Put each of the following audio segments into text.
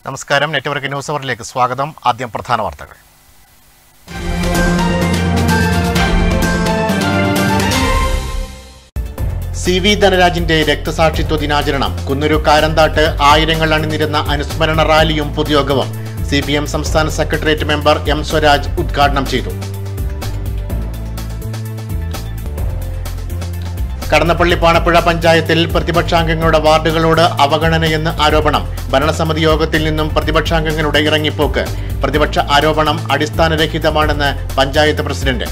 നമസ്കാരം network news അവറിലേക്ക് സ്വാഗതം ആദ്യം പ്രധാന വാർത്തകൾ സി വി ധനരാജിന്റെ രക്തസാക്ഷിത്വ ദിനാചരണം കുന്നൂരു കാരന്താട്ട് ആയിരങ്ങൾ അണിനിരുന്ന അനുസ്മരണ റാലിയും പൊതുയോഗവും സി പി എം സംസ്ഥാന സെക്രട്ടേറിയറ്റ് മെമ്പർ എം സ്വരാജ് ഉദ്ഘാടനം ചെയ്തു കടന്നപ്പള്ളി പാണപ്പുഴ പഞ്ചായത്തിൽ പ്രതിപക്ഷാംഗങ്ങളുടെ വാർഡുകളോട് അവഗണനയെന്ന് ആരോപണം ഭരണസമിതി യോഗത്തിൽ നിന്നും പ്രതിപക്ഷാംഗങ്ങളുടെ ഇറങ്ങിപ്പോക്ക് പ്രതിപക്ഷ ആരോപണം അടിസ്ഥാനരഹിതമാണെന്ന് പഞ്ചായത്ത് പ്രസിഡന്റ്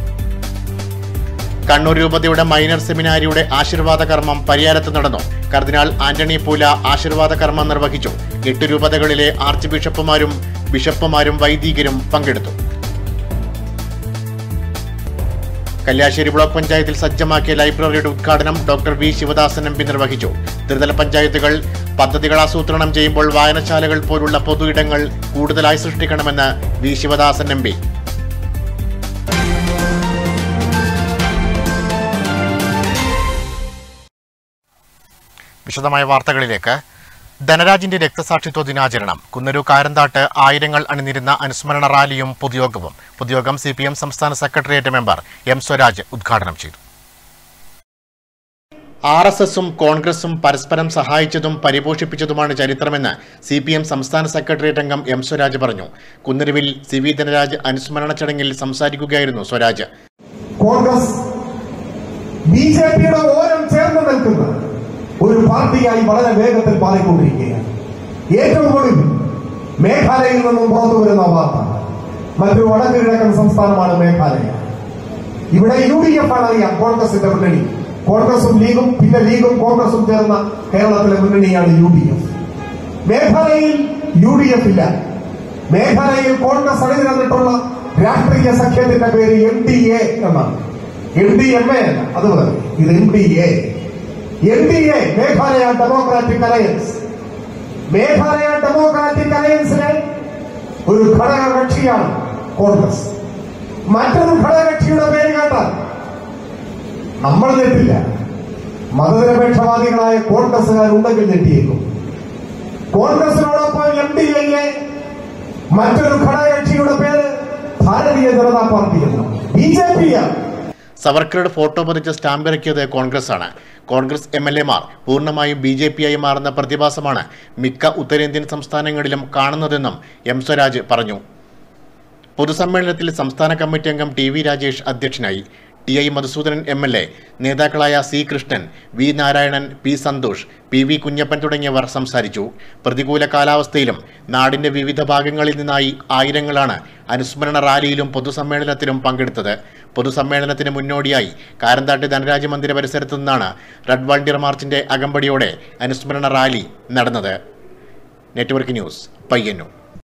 കണ്ണൂർ രൂപതയുടെ മൈനർ സെമിനാരിയുടെ ആശീർവാദ കർമ്മം പരിയാരത്ത് നടന്നു കർദിനാൾ ആന്റണി പൂല ആശീർവാദ കർമ്മം നിർവഹിച്ചു എട്ട് രൂപതകളിലെ ആർച്ച് ബിഷപ്പുമാരും ബിഷപ്പുമാരും വൈദികരും പങ്കെടുത്തു കല്യാശ്ശേരി ബ്ലോക്ക് പഞ്ചായത്തിൽ സജ്ജമാക്കിയ ലൈബ്രറിയുടെ ഉദ്ഘാടനം doctor V Sivadasan M P നിർവഹിച്ചു ത്രിതല പഞ്ചായത്തുകൾ പദ്ധതികൾ ആസൂത്രണം ചെയ്യുമ്പോൾ വായനശാലകൾ പോലുള്ള പൊതു ഇടങ്ങൾ കൂടുതലായി സൃഷ്ടിക്കണമെന്ന് വി ശിവദാസൻ എം പി വിശദമായ വാർത്തകളിലേക്ക് ധനരാജിന്റെ രക്തസാക്ഷിത്വ ദിനാചരണം കുന്നൂരു കാരന്താട്ട് ആയിരങ്ങൾ അണിനിരുന്ന അനുസ്മരണ റാലിയും പൊതുയോഗവും പൊതുയോഗം സി പി എം സംസ്ഥാന സെക്രട്ടേറിയറ്റ് മെമ്പർ എം സ്വരാജ് ഉദ്ഘാടനം ചെയ്തു ആർ എസ് എസും കോൺഗ്രസും പരസ്പരം സഹായിച്ചതും പരിപോഷിപ്പിച്ചതുമാണ് ചരിത്രമെന്ന് സി പി എം സംസ്ഥാന സെക്രട്ടേറിയറ്റ് അംഗം എം സ്വരാജ് പറഞ്ഞു കുന്നരുവിൽ സി വി ധനരാജ് അനുസ്മരണ ചടങ്ങിൽ സംസാരിക്കുകയായിരുന്നു സ്വരാജ് കോൺഗ്രസ് ബി ജെ പിയുടെ ഓരം ചേർന്ന് നിൽക്കുന്ന ഒരു പാർട്ടിയായി വളരെ വേഗത്തിൽ മാറിക്കൊണ്ടിരിക്കുകയാണ് ഏറ്റവും ഒടുവിൽ മേഘാലയയിൽ നിന്നും പുറത്തു വരുന്ന വാർത്ത മറ്റൊരു വടക്ക് കിഴക്കൻ സംസ്ഥാനമാണ് മേഘാലയ ഇവിടെ യു ഡി എഫ് ആണ് അറിയാം കോൺഗ്രസിന്റെ മുന്നണി കോൺഗ്രസും ലീഗും പിന്നെ ലീഗും കോൺഗ്രസും ചേർന്ന കേരളത്തിലെ മുന്നണിയാണ് യു ഡി എഫ് മേഘാലയയിൽ യു ഡി എഫ് ഇല്ല മേഘാലയയിൽ കോൺഗ്രസ് അണിനിരന്നിട്ടുള്ള രാഷ്ട്രീയ സഖ്യത്തിന്റെ പേര് എം ഡി എ എന്നാണ് എം ഡി എം എ അല്ല അത് പറയും ഇത് M D A M D A Meghalaya democratic alliance Meghalaya democratic അലയൻസിലെ ഒരു ഘടക കക്ഷിയാണ് കോൺഗ്രസ് മറ്റൊരു ഘടകകക്ഷിയുടെ പേര് കേട്ടാൽ നമ്മൾ തെറ്റില്ല മതനിരപേക്ഷവാദികളായ കോൺഗ്രസുകാരുണ്ടെങ്കിൽ തെറ്റിയേക്കും കോൺഗ്രസിനോടൊപ്പം എം ഡി എ മറ്റൊരു ഘടകകക്ഷിയുടെ പേര് ഭാരതീയ ജനതാ പാർട്ടി എന്ന് ബി ജെ പിയാണ് സവർക്കറുടെ ഫോട്ടോ പതിച്ച സ്റ്റാമ്പ് ഇറക്കിയത് കോൺഗ്രസ് ആണ് കോൺഗ്രസ് എം എൽ എമാർ പൂർണ്ണമായും ബി ജെ പി ആയി മാറുന്ന പ്രതിഭാസമാണ് മിക്ക ഉത്തരേന്ത്യൻ സംസ്ഥാനങ്ങളിലും കാണുന്നതെന്നും എം സ്വരാജ് പറഞ്ഞു പൊതുസമ്മേളനത്തിൽ സംസ്ഥാന കമ്മിറ്റി അംഗം ടി വി രാജേഷ് അധ്യക്ഷനായി T I Madhusoodanan M L A നേതാക്കളായ C Krishnan V Narayanan P Santhosh P V Kunhappan തുടങ്ങിയവർ സംസാരിച്ചു പ്രതികൂല കാലാവസ്ഥയിലും നാടിന്റെ വിവിധ ഭാഗങ്ങളിൽ നിന്നായി ആയിരങ്ങളാണ് അനുസ്മരണ റാലിയിലും പൊതുസമ്മേളനത്തിലും പങ്കെടുത്തത് പൊതുസമ്മേളനത്തിന് മുന്നോടിയായി കാരന്താട്ട് ധനരാജ് മന്ദിര പരിസരത്തു നിന്നാണ് റെഡ് വാൾണ്ടിയർ മാർച്ചിന്റെ അകമ്പടിയോടെ അനുസ്മരണ റാലി നടന്നത് നെറ്റ്വർക്ക് ന്യൂസ് പയ്യന്നൂർ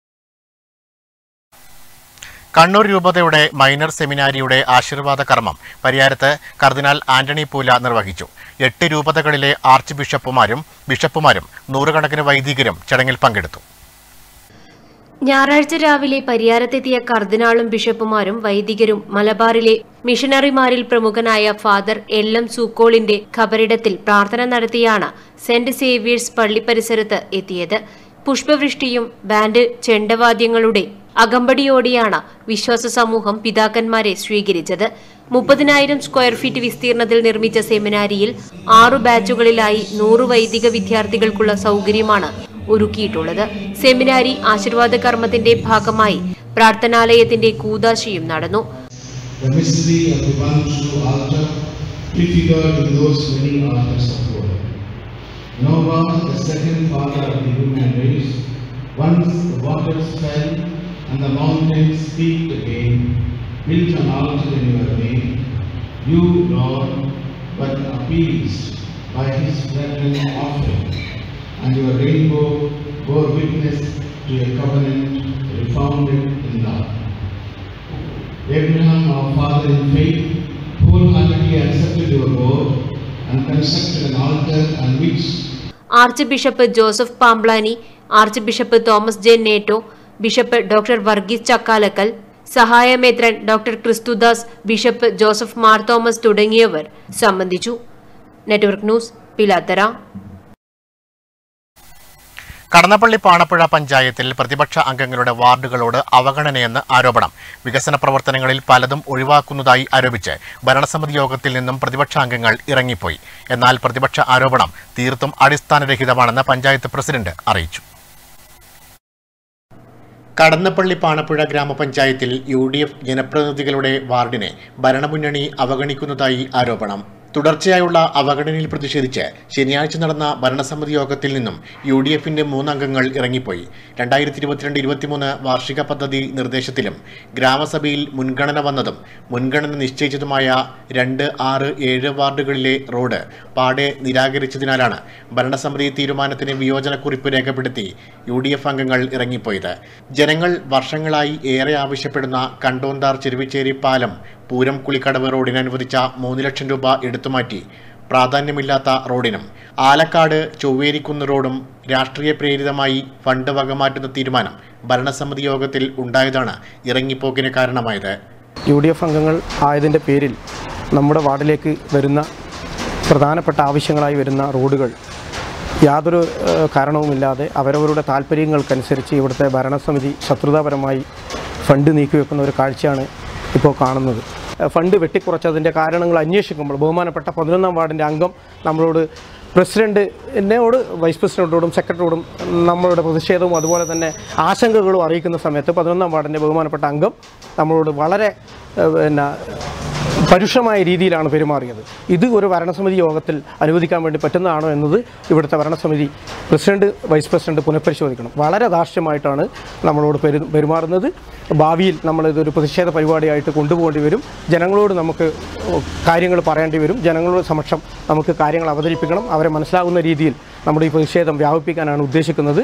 കണ്ണൂർ രൂപതയുടെ മൈനർ സെമിനാരിയുടെ ആശീർവാദ കർമ്മം പരിയാരത്ത് കർദിനാൾ ആന്റണി പൂല നിർവഹിച്ചു എട്ട് രൂപതകളിലെ ആർച്ച് ബിഷപ്പുമാരും ബിഷപ്പുമാരും നൂറുകണക്കിന് വൈദികരും ചടങ്ങിൽ പങ്കെടുത്തു ഞായറാഴ്ച രാവിലെ പരിയാരത്തെത്തിയ കർദിനാളും ബിഷപ്പുമാരും വൈദികരും മലബാറിലെ മിഷണറിമാരിൽ പ്രമുഖനായ ഫാദർ എൽ എം സൂക്കോളിന്റെ ഖബറിടത്തിൽ പ്രാർത്ഥന നടത്തിയാണ് സെന്റ് സേവിയേഴ്സ് പള്ളി പരിസരത്ത് എത്തിയത് പുഷ്പവൃഷ്ടിയും ബാൻഡ് ചെണ്ടവാദ്യങ്ങളുടെ അകമ്പടിയോടെയാണ് വിശ്വാസ സമൂഹം പിതാക്കന്മാരെ സ്വീകരിച്ചത് മുപ്പതിനായിരം സ്ക്വയർ ഫീറ്റ് വിസ്തീർണത്തിൽ നിർമ്മിച്ച സെമിനാരിയിൽ ആറു ബാച്ചുകളിലായി നൂറ് വൈദിക വിദ്യാർത്ഥികൾക്കുള്ള സൗകര്യമാണ് ഒരുക്കിയിട്ടുള്ളത് സെമിനാരി ആശീർവാദ കർമ്മത്തിന്റെ ഭാഗമായി പ്രാർത്ഥനാലയത്തിന്റെ കൂതാശയും നടന്നു The mystery of the one true altar prefigured in those many altars of gold. Noah, the second father of the human race, once the waters fell and the mountains peaked again, built an altar in your name. You, Lord, were appeased by his fragrant offering, and your rainbow bore witness to a covenant refounded in love. Abraham, our father in faith, wholeheartedly accepted your word and constructed an altar on which archbishop Joseph Pamplany archbishop Thomas J Netto bishop doctor Varghese Chakkalakkal സഹായമേത്രൻ doctor Christudas bishop Joseph Mar Thomas തുടങ്ങിയവർ സംബന്ധിച്ചു network news Pilathara Kadannappally Panappuzha പഞ്ചായത്തിൽ പ്രതിപക്ഷ അംഗങ്ങളുടെ വാർഡുകളോട് അവഗണനയെന്ന് ആരോപണം വികസന പ്രവർത്തനങ്ങളിൽ പലതും ഒഴിവാക്കുന്നതായി ആരോപിച്ച് ഭരണസമിതി യോഗത്തിൽ നിന്നും പ്രതിപക്ഷ അംഗങ്ങൾ ഇറങ്ങിപ്പോയി എന്നാൽ പ്രതിപക്ഷ ആരോപണം തീർത്തും അടിസ്ഥാനരഹിതമാണെന്ന് പഞ്ചായത്ത് പ്രസിഡന്റ് അറിയിച്ചു കടന്നപ്പള്ളി പാണപ്പുഴ ഗ്രാമപഞ്ചായത്തിൽ യു ഡി എഫ് ജനപ്രതിനിധികളുടെ വാർഡിനെ ഭരണമുന്നണി അവഗണിക്കുന്നതായി ആരോപണം തുടർച്ചയായുള്ള അവഗണനയിൽ പ്രതിഷേധിച്ച് ശനിയാഴ്ച നടന്ന ഭരണസമിതി യോഗത്തിൽ നിന്നും യു ഡി എഫിന്റെ മൂന്നംഗങ്ങൾ ഇറങ്ങിപ്പോയി രണ്ടായിരത്തി ഇരുപത്തിരണ്ട് ഇരുപത്തിമൂന്ന് വാർഷിക പദ്ധതി നിർദ്ദേശത്തിലും ഗ്രാമസഭയിൽ മുൻഗണന വന്നതും മുൻഗണന നിശ്ചയിച്ചതുമായ രണ്ട് ആറ് ഏഴ് വാർഡുകളിലെ റോഡ് പാടെ നിരാകരിച്ചതിനാലാണ് ഭരണസമിതി തീരുമാനത്തിന് വിയോജനക്കുറിപ്പ് രേഖപ്പെടുത്തി യു ഡി എഫ് അംഗങ്ങൾ ഇറങ്ങിപ്പോയത് ജനങ്ങൾ വർഷങ്ങളായി ഏറെ ആവശ്യപ്പെടുന്ന കണ്ടോന്താർ ചെരുവിച്ചേരി പാലം പൂരം കുളിക്കടവ് റോഡിന് അനുവദിച്ച മൂന്ന് ലക്ഷം രൂപ എടുത്തുമാറ്റി പ്രാധാന്യമില്ലാത്ത റോഡിനും ആലക്കാട് ചൊവ്വേരിക്കുന്ന് റോഡും രാഷ്ട്രീയ പ്രേരിതമായി ഫണ്ട് വകമാറ്റുന്ന തീരുമാനം ഭരണസമിതി യോഗത്തിൽ ഉണ്ടായതാണ് ഇറങ്ങിപ്പോക്കിന് കാരണമായത് യു ഡി എഫ് അംഗങ്ങൾ ആയതിൻ്റെ പേരിൽ നമ്മുടെ വാർഡിലേക്ക് വരുന്ന പ്രധാനപ്പെട്ട ആവശ്യങ്ങളായി വരുന്ന റോഡുകൾ യാതൊരു ഏഹ്, കാരണവുമില്ലാതെ അവരവരുടെ താല്പര്യങ്ങൾക്കനുസരിച്ച് ഇവിടുത്തെ ഭരണസമിതി ശത്രുതാപരമായി ഫണ്ട് നീക്കിവെക്കുന്ന ഒരു കാഴ്ചയാണ് ഇപ്പോൾ കാണുന്നത് ഏഹ്, ഫണ്ട് വെട്ടിക്കുറച്ചതിൻ്റെ കാരണങ്ങൾ അന്വേഷിക്കുമ്പോൾ ബഹുമാനപ്പെട്ട പതിനൊന്നാം വാർഡിൻ്റെ അംഗം നമ്മളോട് പ്രസിഡന്റ് എന്നോട് വൈസ് പ്രസിഡന്റിനോടും സെക്രട്ടറിയോടും നമ്മളുടെ പ്രതിഷേധവും അതുപോലെ തന്നെ ആശങ്കകളും അറിയിക്കുന്ന സമയത്ത് പതിനൊന്നാം വാർഡിൻ്റെ ബഹുമാനപ്പെട്ട അംഗം നമ്മളോട് വളരെ ഏഹ്, പിന്നെ പരുഷമായ രീതിയിലാണ് പെരുമാറിയത് ഇത് ഒരു ഭരണസമിതി യോഗത്തിൽ അനുവദിക്കാൻ വേണ്ടി പറ്റുന്നതാണോ എന്നത് ഇവിടുത്തെ ഭരണസമിതി പ്രസിഡന്റ് വൈസ് പ്രസിഡന്റ് പുനഃപരിശോധിക്കണം വളരെ ധാർഷ്ട്യമായിട്ടാണ് നമ്മളോട് പെരു പെരുമാറുന്നത് ഭാവിയിൽ നമ്മളിതൊരു പ്രതിഷേധ പരിപാടിയായിട്ട് കൊണ്ടുപോകേണ്ടി വരും ജനങ്ങളോട് നമുക്ക് കാര്യങ്ങൾ പറയേണ്ടി വരും ജനങ്ങളുടെ സമക്ഷം നമുക്ക് കാര്യങ്ങൾ അവതരിപ്പിക്കണം അവരെ മനസ്സിലാകുന്ന രീതിയിൽ നമ്മുടെ ഈ പ്രതിഷേധം വ്യാപിപ്പിക്കാനാണ് ഉദ്ദേശിക്കുന്നത്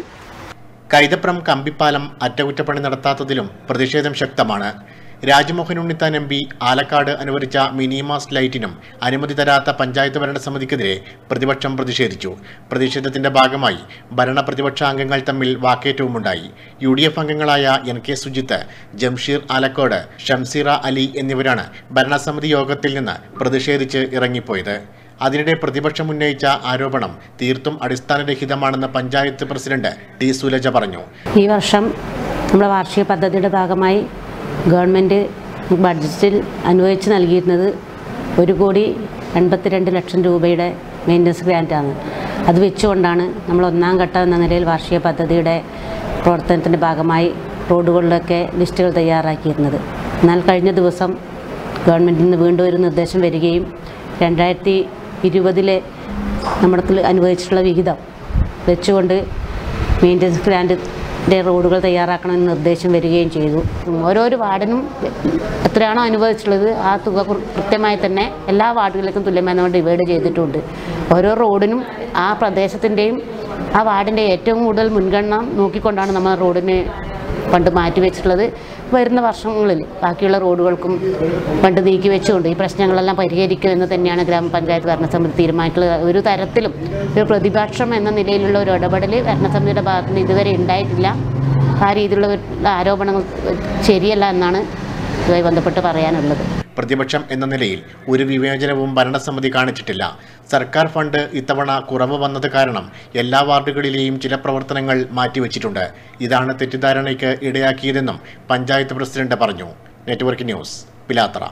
കൈതപ്രം കമ്പിപ്പാലം അറ്റകുറ്റപ്പണി നടത്താത്തതിലും പ്രതിഷേധം ശക്തമാണ് രാജ്മോഹൻ ഉണ്ണിത്താൻ എം പി ആലക്കാട് അനുവദിച്ച മിനിമാസ് ലൈറ്റിനും അനുമതി തരാത്ത പഞ്ചായത്ത് ഭരണസമിതിക്കെതിരെ പ്രതിപക്ഷം പ്രതിഷേധിച്ചു പ്രതിഷേധത്തിന്റെ ഭാഗമായി ഭരണ പ്രതിപക്ഷ അംഗങ്ങൾ തമ്മിൽ വാക്കേറ്റവുമുണ്ടായി യു ഡി എഫ് അംഗങ്ങളായ എൻ കെ സുജിത്ത് ജംഷീർ ആലക്കോട് ഷംസീറ അലി എന്നിവരാണ് ഭരണസമിതി യോഗത്തിൽ നിന്ന് പ്രതിഷേധിച്ച് ഇറങ്ങിപ്പോയത് അതിനിടെ പ്രതിപക്ഷം ഉന്നയിച്ച ആരോപണം തീർത്തും അടിസ്ഥാനരഹിതമാണെന്ന് പഞ്ചായത്ത് പ്രസിഡന്റ് ടി സുലജ പറഞ്ഞു ഈ വർഷം നമ്മുടെ വാർഷിക പദ്ധതിയുടെ ഭാഗമായി ഗവൺമെൻറ് ബഡ്ജറ്റിൽ അനുവദിച്ച് നൽകിയിരുന്നത് ഒരു കോടി എൺപത്തിരണ്ട് ലക്ഷം രൂപയുടെ മെയിൻ്റനൻസ് ഗ്രാൻറ്റാണ് അത് വെച്ചുകൊണ്ടാണ് നമ്മൾ ഒന്നാം ഘട്ടം എന്ന നിലയിൽ വാർഷിക പദ്ധതിയുടെ പ്രവർത്തനത്തിൻ്റെ ഭാഗമായി റോഡുകളിലൊക്കെ ലിസ്റ്റുകൾ തയ്യാറാക്കിയിരുന്നത് എന്നാൽ കഴിഞ്ഞ ദിവസം ഗവൺമെൻറ്റിൽ നിന്ന് വീണ്ടും ഒരു നിർദ്ദേശം വരികയും രണ്ടായിരത്തി ഇരുപതിലെ നമ്മുടെ അനുവദിച്ചിട്ടുള്ള വിഹിതം വെച്ചുകൊണ്ട് മെയിൻ്റനൻസ് ഗ്രാൻഡിൻ്റെ റോഡുകൾ തയ്യാറാക്കണമെന്ന് നിർദ്ദേശം വരികയും ചെയ്തു ഓരോരോ വാർഡിനും എത്രയാണോ അനുവദിച്ചിട്ടുള്ളത് ആ തുക കൃ- കൃത്യമായി തന്നെ എല്ലാ വാർഡുകളിലേക്കും തുല്യമായി നമ്മൾ ഡിവൈഡ് ചെയ്തിട്ടുണ്ട് ഓരോ റോഡിനും ആ പ്രദേശത്തിൻ്റെയും ആ വാർഡിൻ്റെ ഏറ്റവും കൂടുതൽ മുൻഗണന നോക്കിക്കൊണ്ടാണ് നമ്മൾ റോഡിന് ഫണ്ട് മാറ്റി വെച്ചിട്ടുള്ളത് വരുന്ന വർഷങ്ങളിൽ ബാക്കിയുള്ള റോഡുകൾക്കും ഫണ്ട് നീക്കി വെച്ചുകൊണ്ട് ഈ പ്രശ്നങ്ങളെല്ലാം പരിഹരിക്കുമെന്ന് തന്നെയാണ് ഗ്രാമപഞ്ചായത്ത് ഭരണസമിതി തീരുമാനിച്ചിട്ടുള്ളത് ഒരു തരത്തിലും ഒരു പ്രതിപക്ഷം എന്ന നിലയിലുള്ള ഒരു ഇടപെടൽ ഭരണസമിതിയുടെ ഭാഗത്ത് നിന്ന് ഇതുവരെ ഉണ്ടായിട്ടില്ല ആ രീതിയിലുള്ള ഒരു ആരോപണങ്ങൾ ശരിയല്ല എന്നാണ് ഇതുമായി ബന്ധപ്പെട്ട് പറയാനുള്ളത് പ്രതിപക്ഷം എന്ന നിലയിൽ ഒരു വിവേചനവും ഭരണസമിതി കാണിച്ചിട്ടില്ല സർക്കാർ ഫണ്ട് ഇത്തവണ കുറവ് വന്നത് കാരണം എല്ലാ വാർഡുകളിലെയും ചില പ്രവർത്തനങ്ങൾ മാറ്റിവെച്ചിട്ടുണ്ട് ഇതാണ് തെറ്റിദ്ധാരണയ്ക്ക് ഇടയാക്കിയതെന്നും പഞ്ചായത്ത് പ്രസിഡന്റ് പറഞ്ഞു network news Pilathara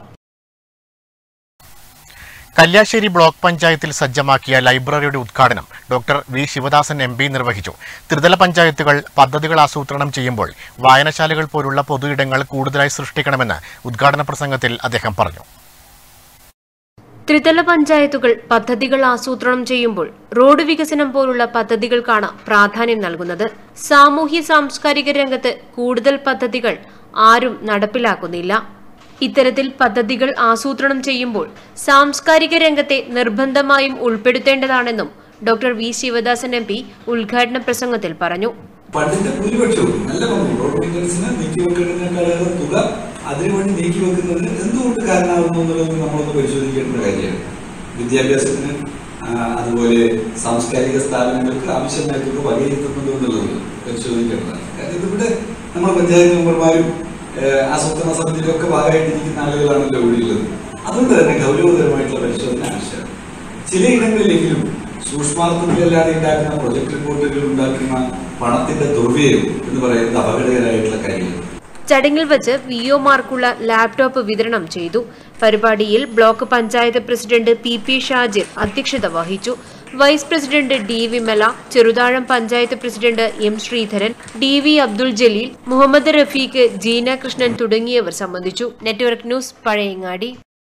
Kalliasseri block പഞ്ചായത്തിൽ സജ്ജമാക്കിയ ലൈബ്രറിയുടെ ഉദ്ഘാടനം doctor V Sivadasan M P നിർവഹിച്ചു ത്രിതല പഞ്ചായത്തുകൾ പദ്ധതികൾ ആസൂത്രണം ചെയ്യുമ്പോൾ വായനശാലകൾ പോലുള്ള പൊതു ഇടങ്ങൾ കൂടുതലായി സൃഷ്ടിക്കണമെന്ന് ഉദ്ഘാടന പ്രസംഗത്തിൽ അദ്ദേഹം പറഞ്ഞു ത്രിതല പഞ്ചായത്തുകൾ പദ്ധതികൾ ആസൂത്രണം ചെയ്യുമ്പോൾ റോഡ് വികസനം പോലുള്ള പദ്ധതികൾക്കാണ് പ്രാധാന്യം നൽകുന്നത് സാമൂഹ്യ സാംസ്കാരിക രംഗത്ത് കൂടുതൽ പദ്ധതികൾ ആരും നടപ്പിലാക്കുന്നില്ല ഇത്തരത്തിൽ പദ്ധതികൾ ആസൂത്രണം ചെയ്യുമ്പോൾ സാംസ്കാരിക രംഗത്തെ നിർബന്ധമായും ഉൾപ്പെടുത്തേണ്ടതാണെന്നും doctor V Sivadasan M P ഉദ്ഘാടന പ്രസംഗത്തിൽ പറഞ്ഞു ഫണ്ടിന്റെ ഭൂരിപക്ഷവും നല്ല പങ്കും റോഡ് മെയിൻ്റനൻസിന് നീക്കിവെക്കുന്നതിനേക്കാളേറെ തുക അതിനുവേണ്ടി നീക്കിവെക്കുന്നതിന് എന്തുകൊണ്ട് കാരണമാകുന്നു എന്നുള്ളത് നമ്മളൊന്ന് പരിശോധിക്കേണ്ട കാര്യമാണ് വിദ്യാഭ്യാസത്തിന് ആ, അതുപോലെ സാംസ്കാരിക സ്ഥാപനങ്ങൾക്ക് ആവശ്യമായ തുക വകയിരുത്തുന്നുണ്ടോ എന്നുള്ളത് പരിശോധിക്കേണ്ടതാണ് കാരണം ഇതിവിടെ നമ്മുടെ പഞ്ചായത്ത് മെമ്പർമാരും ഏ, ആസൂത്രണ സമിതിയിലൊക്കെ ഭാഗമായിട്ടിരിക്കുന്ന ആളുകളാണല്ലോ ഇവിടെ ഉള്ളത് അതുകൊണ്ട് തന്നെ ഗൗരവതരമായിട്ടുള്ള പരിശോധന ആവശ്യമാണ് ചിലയിടങ്ങളിലെങ്കിലും സൂക്ഷ്മാർത്ഥത്തിലല്ലാതെ ഉണ്ടാക്കുന്ന പ്രൊജക്ട് റിപ്പോർട്ടുകൾ ഉണ്ടാക്കുന്ന പണത്തിന്റെ ദുർവ്യയം എന്ന് പറയുന്നത് അപകടകരമായിട്ടുള്ള കാര്യമാണ് ചടങ്ങിൽ വച്ച് വി ഒമാർക്കുള്ള ലാപ്ടോപ്പ് വിതരണം ചെയ്തു പരിപാടിയിൽ block panchayat president P P Shajir അധ്യക്ഷത വഹിച്ചു vice president D Vimala Cheruthazham panchayat president M Sreedharan D V Abdul Jaleel Muhammad Rafeeq Jeena Krishnan തുടങ്ങിയവർ സംബന്ധിച്ചു നെറ്റ്വർക്ക് ന്യൂസ് പഴയങ്ങാടി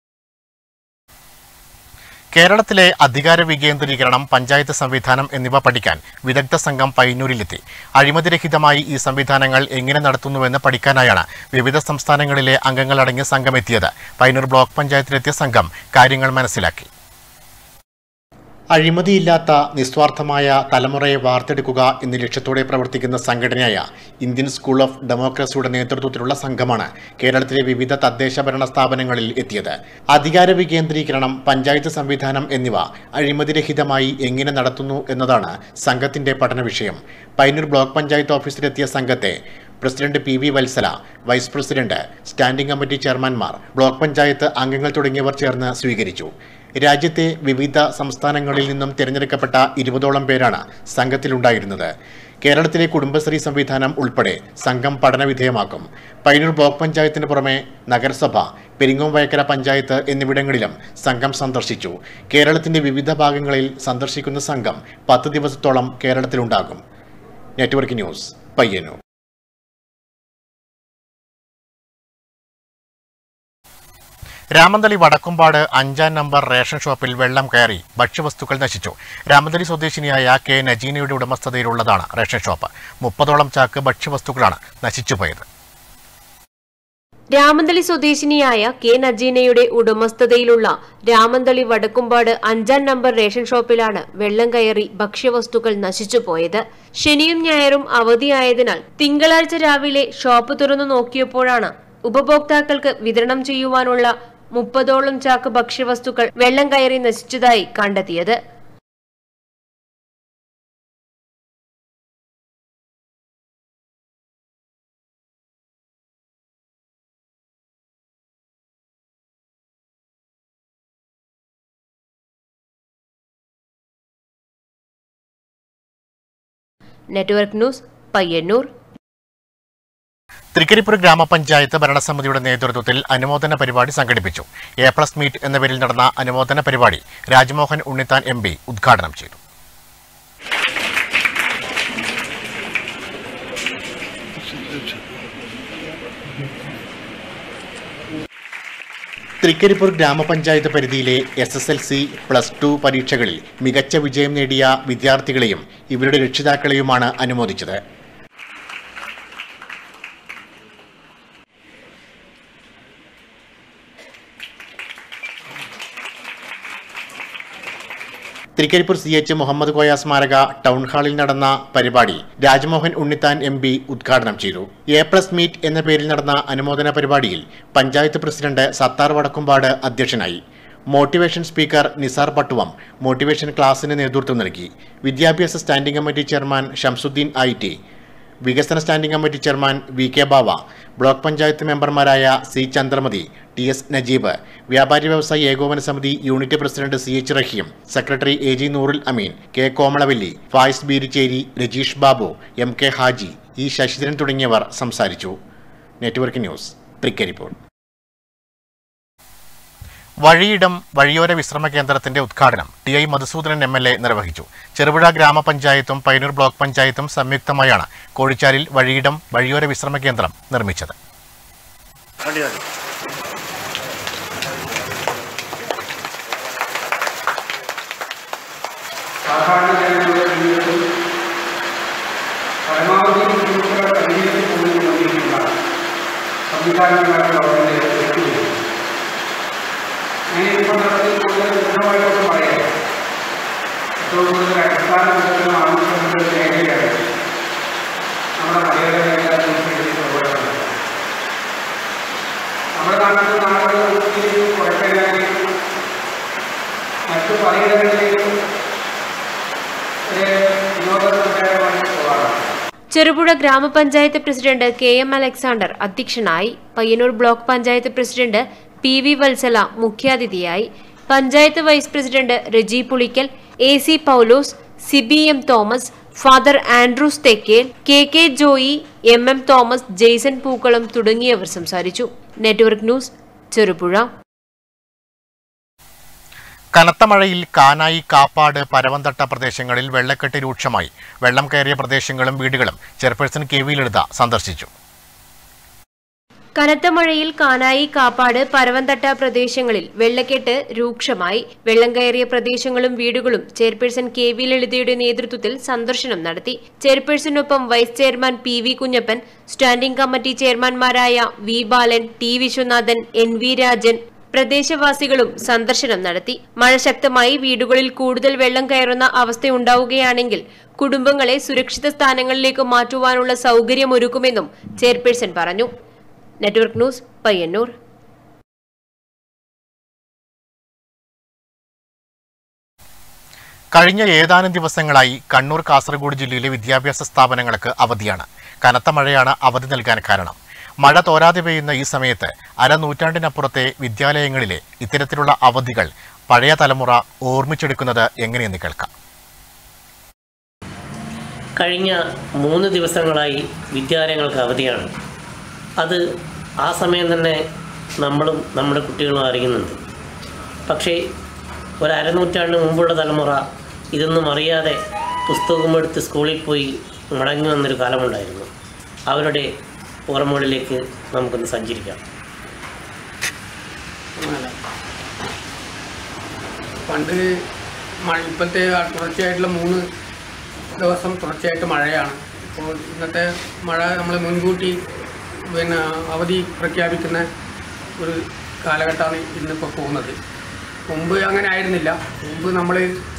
കേരളത്തിലെ അധികാര വികേന്ദ്രീകരണം പഞ്ചായത്ത് സംവിധാനം എന്നിവ പഠിക്കാൻ വിദഗ്ധ സംഘം പയ്യന്നൂരിലെത്തി അഴിമതിരഹിതമായി ഈ സംവിധാനങ്ങൾ എങ്ങനെ നടത്തുന്നുവെന്ന് പഠിക്കാനായാണ് വിവിധ സംസ്ഥാനങ്ങളിലെ അംഗങ്ങളടങ്ങിയ സംഘം എത്തിയത് പയ്യന്നൂർ ബ്ലോക്ക് പഞ്ചായത്തിലെത്തിയ സംഘം കാര്യങ്ങൾ മനസ്സിലാക്കി അഴിമതിയില്ലാത്ത നിസ്വാർത്ഥമായ തലമുറയെ വാർത്തെടുക്കുക എന്ന ലക്ഷ്യത്തോടെ പ്രവർത്തിക്കുന്ന സംഘടനയായ ഇന്ത്യൻ സ്കൂൾ ഓഫ് ഡെമോക്രസിയുടെ നേതൃത്വത്തിലുള്ള സംഘമാണ് കേരളത്തിലെ വിവിധ തദ്ദേശ ഭരണ സ്ഥാപനങ്ങളിൽ എത്തിയത് അധികാര വികേന്ദ്രീകരണം പഞ്ചായത്ത് സംവിധാനം എന്നിവ അഴിമതിരഹിതമായി എങ്ങനെ നടത്തുന്നു എന്നതാണ് സംഘത്തിന്റെ പഠന വിഷയം പൈനൂർ ബ്ലോക്ക് പഞ്ചായത്ത് ഓഫീസിലെത്തിയ സംഘത്തെ president P V Vatsala vice president standing committee ചെയർമാൻമാർ ബ്ലോക്ക് പഞ്ചായത്ത് അംഗങ്ങൾ തുടങ്ങിയവർ ചേർന്ന് സ്വീകരിച്ചു രാജ്യത്തെ വിവിധ സംസ്ഥാനങ്ങളിൽ നിന്നും തിരഞ്ഞെടുക്കപ്പെട്ട ഇരുപതോളം പേരാണ് സംഘത്തിലുണ്ടായിരുന്നത് കേരളത്തിലെ കുടുംബശ്രീ സംവിധാനം ഉൾപ്പെടെ സംഘം പഠനവിധേയമാക്കും പയ്യന്നൂർ ബ്ലോക്ക് പഞ്ചായത്തിന് പുറമെ നഗരസഭ പെരിങ്ങോം വയക്കര പഞ്ചായത്ത് എന്നിവിടങ്ങളിലും സംഘം സന്ദർശിച്ചു കേരളത്തിന്റെ വിവിധ ഭാഗങ്ങളിൽ സന്ദർശിക്കുന്ന സംഘം പത്ത് ദിവസത്തോളം കേരളത്തിലുണ്ടാകും നെറ്റ്വർക്ക് ന്യൂസ് പയ്യന്നൂർ രാമന്തളി വടക്കുംപാട് അഞ്ചാം നമ്പർ റേഷൻ ഷോപ്പിൽ വെള്ളം കയറി ഭക്ഷ്യവസ്തുക്കൾ നശിച്ചു രാമന്തളി സ്വദേശിനിയായ കെ നജീനയുടെ ഉടമസ്ഥതയിലുള്ളതാണ് റേഷൻ ഷോപ്പ് മുപ്പതോളം ചാക്ക് ഭക്ഷ്യവസ്തുക്കളാണ് നശിച്ചുപോയത് രാമന്തളി സ്വദേശിനിയായ കെ നജീനയുടെ ഉടമസ്ഥതയിലുള്ള രാമന്തളി വടക്കുംപാട് അഞ്ചാം നമ്പർ റേഷൻ ഷോപ്പിലാണ് വെള്ളം കയറി ഭക്ഷ്യവസ്തുക്കൾ നശിച്ചുപോയത് ശനിയും ഞായറും അവധിയായതിനാൽ തിങ്കളാഴ്ച രാവിലെ ഷോപ്പ് തുറന്നു നോക്കിയപ്പോഴാണ് ഉപഭോക്താക്കൾക്ക് വിതരണം ചെയ്യുവാനുള്ള മുപ്പതോളം ചാക്ക് ഭക്ഷ്യവസ്തുക്കൾ വെള്ളം കയറി നശിച്ചതായി കണ്ടെത്തിയത് നെറ്റ്വർക്ക് ന്യൂസ് പയ്യന്നൂർ തൃക്കരിപ്പൂർ ഗ്രാമപഞ്ചായത്ത് ഭരണസമിതിയുടെ നേതൃത്വത്തിൽ അനുമോദന പരിപാടി സംഘടിപ്പിച്ചു എ പ്ലസ് മീറ്റ് എന്ന പേരിൽ നടന്ന അനുമോദന പരിപാടി രാജ്മോഹൻ ഉണ്ണിത്താൻ എം പി ഉദ്ഘാടനം ചെയ്തു തൃക്കരിപ്പൂർ ഗ്രാമപഞ്ചായത്ത് പരിധിയിലെ S S L C plus two പരീക്ഷകളിൽ മികച്ച വിജയം നേടിയ വിദ്യാർത്ഥികളെയും ഇവരുടെ രക്ഷിതാക്കളെയുമാണ് അനുമോദിച്ചത് തൃക്കരിപ്പൂർ സി എച്ച് മുഹമ്മദ് കോയ സ്മാരക ടൗൺ ഹാളിൽ നടന്ന പരിപാടി രാജ്മോഹൻ ഉണ്ണിത്താൻ എം പി ഉദ്ഘാടനം ചെയ്തു എ പ്ലസ് മീറ്റ് എന്ന പേരിൽ നടന്ന അനുമോദന പരിപാടിയിൽ പഞ്ചായത്ത് പ്രസിഡന്റ് സത്താർ വടക്കുംപാട് അധ്യക്ഷനായി motivation speaker Nisar Pattuvam motivation ക്ലാസിന് നേതൃത്വം നൽകി വിദ്യാഭ്യാസ standing committee chairman Shamsuddin I T വികസന standing committee chairman V K Bava block panchayat മെമ്പർമാരായ C Chandramathi T S Najeeb വ്യാപാരി വ്യവസായി ഏകോപന സമിതി unit president C H Rahim secretary A G Noorul Ameen K Komalavalli Fayis Beericheri Rajeesh Babu M K Haji E Sasidharan തുടങ്ങിയവർ സംസാരിച്ചു നെറ്റ്വർക്ക് ന്യൂസ് തൃക്കരിപ്പൂർ വഴിയിടം വഴിയോര വിശ്രമ കേന്ദ്രത്തിന്റെ ഉദ്ഘാടനം T I Madhusoodanan M L A നിർവഹിച്ചു ചെറുപുഴ ഗ്രാമപഞ്ചായത്തും പയ്യന്നൂർ ബ്ലോക്ക് പഞ്ചായത്തും സംയുക്തമായാണ് കോഴിച്ചാലിൽ വഴിയിടം വഴിയോര വിശ്രമ കേന്ദ്രം നിർമ്മിച്ചത് സാധാരണ ജനങ്ങളുടെ ജീവിതത്തിൽ പരമാവധി ബുദ്ധിമുട്ടുകൾ പരിഹരിച്ചു കൊണ്ടുകൊണ്ടിരിക്കുന്ന സംവിധാനങ്ങളാണ് ഗവൺമെന്റ് എത്തിക്കുന്നത് ഞാൻ ഇപ്പോൾ നടത്തി കൂടുതൽ വിശദമായിട്ടൊക്കെ പറയാം ഏറ്റവും കൂടുതൽ അടിസ്ഥാന വികസനം ആവശ്യമുള്ള ഒരു മേഖലയാണ് നമ്മുടെ മലയാള മേഖല പ്രവർത്തനം നമ്മുടെ നാട്ടിലെ നാടുകൾ ഒത്തിരി കുഴപ്പമില്ലാതെയും മറ്റു പലയിടങ്ങളിലേക്കും ഒരു വിനോദസഞ്ചാരമായി പോകാറുണ്ട് ചെറുപുഴ ഗ്രാമപഞ്ചായത്ത് പ്രസിഡന്റ് കെ എം അലക്സാണ്ടർ അധ്യക്ഷനായി Payyanur block panchayat president P V Vatsala മുഖ്യാതിഥിയായി panchayat vice president Reji Pulickal A C Paulose Siby M Thomas father Andrews Thekkel K K Joy M M Thomas Jaison Pookkalam തുടങ്ങിയവർ സംസാരിച്ചു നെറ്റ്വർക്ക് ന്യൂസ് ചെറുപുഴ കനത്ത മഴയിൽ കാനായി കാപ്പാട് പരവന്തട്ട പ്രദേശങ്ങളിൽ വെള്ളക്കെട്ട് രൂക്ഷമായി വെള്ളം കയറിയ പ്രദേശങ്ങളും വീടുകളും ചെയർപേഴ്സൺ കെ വി ലളിത സന്ദർശിച്ചു കനത്ത മഴയിൽ കാനായി കാപ്പാട് പരവന്തട്ട പ്രദേശങ്ങളിൽ വെള്ളക്കെട്ട് രൂക്ഷമായി വെള്ളം കയറിയ പ്രദേശങ്ങളും വീടുകളും ചെയർപേഴ്സൺ കെ വി ലളിതയുടെ നേതൃത്വത്തിൽ സന്ദർശനം നടത്തി ചെയർപേഴ്സണൊപ്പം vice chairman P V Kunhappan standing committee ചെയർമാൻമാരായ V Balan T Viswanathan N V Rajan പ്രദേശവാസികളും സന്ദർശനം നടത്തി മഴ ശക്തമായി വീടുകളിൽ കൂടുതൽ വെള്ളം കയറുന്ന അവസ്ഥയുണ്ടാവുകയാണെങ്കിൽ കുടുംബങ്ങളെ സുരക്ഷിത സ്ഥാനങ്ങളിലേക്ക് മാറ്റുവാനുള്ള സൗകര്യമൊരുക്കുമെന്നും ചെയർപേഴ്സൺ പറഞ്ഞു നെറ്റ്വർക്ക് ന്യൂസ് പയ്യന്നൂർ കഴിഞ്ഞ ഏതാനും ദിവസങ്ങളായി കണ്ണൂർ കാസർഗോഡ് ജില്ലയിലെ വിദ്യാഭ്യാസ സ്ഥാപനങ്ങൾക്ക് അവധിയാണ് കനത്ത മഴയാണ് അവധി നൽകാൻ കാരണം മഴ തോരാതെ പെയ്യുന്ന ഈ സമയത്ത് അരനൂറ്റാണ്ടിനപ്പുറത്തെ വിദ്യാലയങ്ങളിലെ ഇത്തരത്തിലുള്ള അവധികൾ പഴയ തലമുറ ഓർമ്മിച്ചെടുക്കുന്നത് എങ്ങനെയെന്ന് കേൾക്കാം കഴിഞ്ഞ മൂന്ന് ദിവസങ്ങളായി വിദ്യാലയങ്ങൾക്ക് അവധിയാണ് അത് ആ സമയം തന്നെ നമ്മളും നമ്മുടെ കുട്ടികളും അറിയുന്നുണ്ട് പക്ഷേ ഒരു അരനൂറ്റാണ്ട് മുമ്പുള്ള തലമുറ ഇതൊന്നും അറിയാതെ പുസ്തകം എടുത്ത് സ്കൂളിൽ പോയി മടങ്ങി വന്നൊരു കാലമുണ്ടായിരുന്നു അവരുടെ ഓർമ്മകളിലേക്ക് നമുക്കൊന്ന് സഞ്ചരിക്കാം പണ്ട് മഴ ഇപ്പോഴത്തെ ആ തുടർച്ചയായിട്ടുള്ള മൂന്ന് ദിവസം തുടർച്ചയായിട്ട് മഴയാണ് ഇപ്പോൾ ഇന്നത്തെ മഴ നമ്മൾ മുൻകൂട്ടി പിന്നെ അവധി പ്രഖ്യാപിക്കുന്ന ഒരു കാലഘട്ടമാണ് ഇന്നിപ്പോൾ പോകുന്നത് മുമ്പ് അങ്ങനെ ആയിരുന്നില്ല മുമ്പ് നമ്മൾ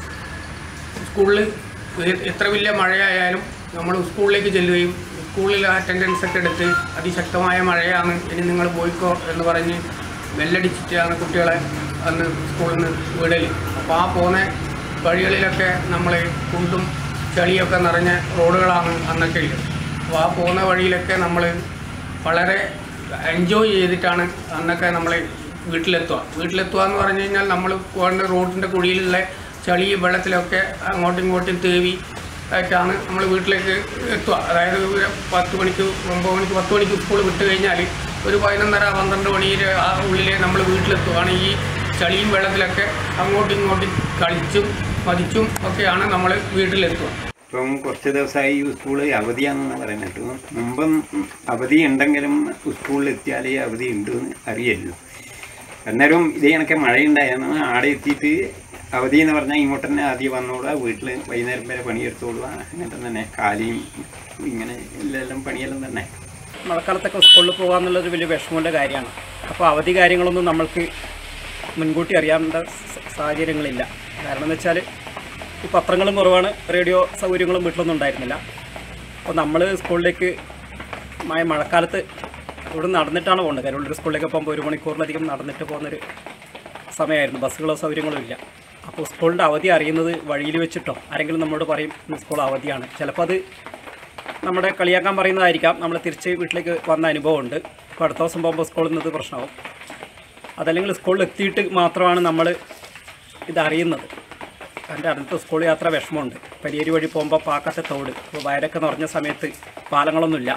സ്കൂളിൽ എത്ര വലിയ മഴയായാലും നമ്മൾ സ്കൂളിലേക്ക് ചെല്ലുകയും സ്കൂളിൽ അറ്റൻഡൻസ് ഒക്കെ എടുത്ത് അതിശക്തമായ മഴയാണ് ഇനി നിങ്ങൾ പോയിക്കോ എന്ന് പറഞ്ഞ് ബെല്ലടിച്ചിട്ടാണ് കുട്ടികളെ അന്ന് സ്കൂളിൽ നിന്ന് വിടൽ അപ്പോൾ ആ പോകുന്ന വഴികളിലൊക്കെ നമ്മൾ കുണ്ടും ചളിയൊക്കെ നിറഞ്ഞ റോഡുകളാണ് അന്നൊക്കെ ഉള്ളത് അപ്പോൾ ആ പോകുന്ന വഴിയിലൊക്കെ നമ്മൾ വളരെ എൻജോയ് ചെയ്തിട്ടാണ് അന്നൊക്കെ നമ്മൾ വീട്ടിലെത്തുക വീട്ടിലെത്തുക എന്ന് പറഞ്ഞു കഴിഞ്ഞാൽ നമ്മൾ പോകുന്ന റോഡിൻ്റെ കുഴിയിലുള്ള ചളി വെള്ളത്തിലൊക്കെ അങ്ങോട്ടും ഇങ്ങോട്ടും തേവി ആയിട്ടാണ് നമ്മൾ വീട്ടിലേക്ക് എത്തുക അതായത് ഒരു പത്ത് മണിക്ക് ഒമ്പത് മണിക്ക് പത്ത് മണിക്ക് സ്കൂൾ വിട്ട് കഴിഞ്ഞാൽ ഒരു പതിനൊന്നര പന്ത്രണ്ട് മണിയിൽ ആ ഉള്ളിലെ നമ്മൾ വീട്ടിലെത്തുകയാണ് ഈ ചളിയും വെള്ളത്തിലൊക്കെ അങ്ങോട്ടും ഇങ്ങോട്ടും കളിച്ചും മതിച്ചും ഒക്കെയാണ് നമ്മൾ വീട്ടിലെത്തുക ഇപ്പം കുറച്ച് ദിവസമായി സ്കൂൾ അവധിയാണെന്ന് പറയുന്നിട്ട് മുമ്പും അവധി ഉണ്ടെങ്കിലും സ്കൂളിൽ എത്തിയാലേ അവധി ഉണ്ട് എന്ന് അറിയല്ലോ അന്നേരം ഇതേ കണക്കെ മഴയുണ്ടായിരുന്നു ആടെ എത്തിയിട്ട് അവധി എന്ന് പറഞ്ഞാൽ ഇങ്ങോട്ട് തന്നെ ആദ്യം വന്നോളുക വീട്ടിൽ വൈകുന്നേരം വരെ പണിയെടുത്തോളുക അങ്ങനെ തന്നെ കാലിയും ഇങ്ങനെ എല്ലാം പണിയെല്ലാം തന്നെ മഴക്കാലത്തൊക്കെ സ്കൂളിൽ പോകാമെന്നുള്ളൊരു വലിയ വിഷമമുള്ള കാര്യമാണ് അപ്പോൾ അവധി കാര്യങ്ങളൊന്നും നമ്മൾക്ക് മുൻകൂട്ടി അറിയാവുന്ന സ- സാഹചര്യങ്ങളില്ല കാരണം എന്ന് വെച്ചാൽ ഈ പത്രങ്ങളും കുറവാണ് റേഡിയോ സൗകര്യങ്ങളും വീട്ടിലൊന്നും ഉണ്ടായിരുന്നില്ല അപ്പോൾ നമ്മൾ സ്കൂളിലേക്ക് മഴ മഴക്കാലത്ത് ഇവിടെ നടന്നിട്ടാണ് പോകുന്നത് കരുവള്ളൂർ സ്കൂളിലേക്ക് പോകുമ്പോൾ ഒരു മണിക്കൂറിലധികം നടന്നിട്ട് പോകുന്നൊരു സമയമായിരുന്നു ബസ്സുകളോ സൗകര്യങ്ങളോ ഇല്ല അപ്പോൾ സ്കൂളിൻ്റെ അവധി അറിയുന്നത് വഴിയിൽ വെച്ചിട്ടോ ആരെങ്കിലും നമ്മളോട് പറയും ഇന്ന് സ്കൂൾ അവധിയാണ് ചിലപ്പോൾ അത് നമ്മുടെ കളിയാക്കാൻ പറയുന്നതായിരിക്കാം നമ്മൾ തിരിച്ച് വീട്ടിലേക്ക് വന്ന അനുഭവമുണ്ട് ഇപ്പോൾ അടുത്ത ദിവസം പോകുമ്പോൾ സ്കൂളിൽ നിന്നത് പ്രശ്നമാവും അതല്ലെങ്കിൽ സ്കൂളിൽ എത്തിയിട്ട് മാത്രമാണ് നമ്മൾ ഇതറിയുന്നത് എൻ്റെ അടുത്ത സ്കൂൾ യാത്ര വിഷമമുണ്ട് പരിയേരി വഴി പോകുമ്പോൾ പാക്കത്തെ തോട് ഇപ്പോൾ വയലൊക്കെ നിറഞ്ഞ സമയത്ത് പാലങ്ങളൊന്നുമില്ല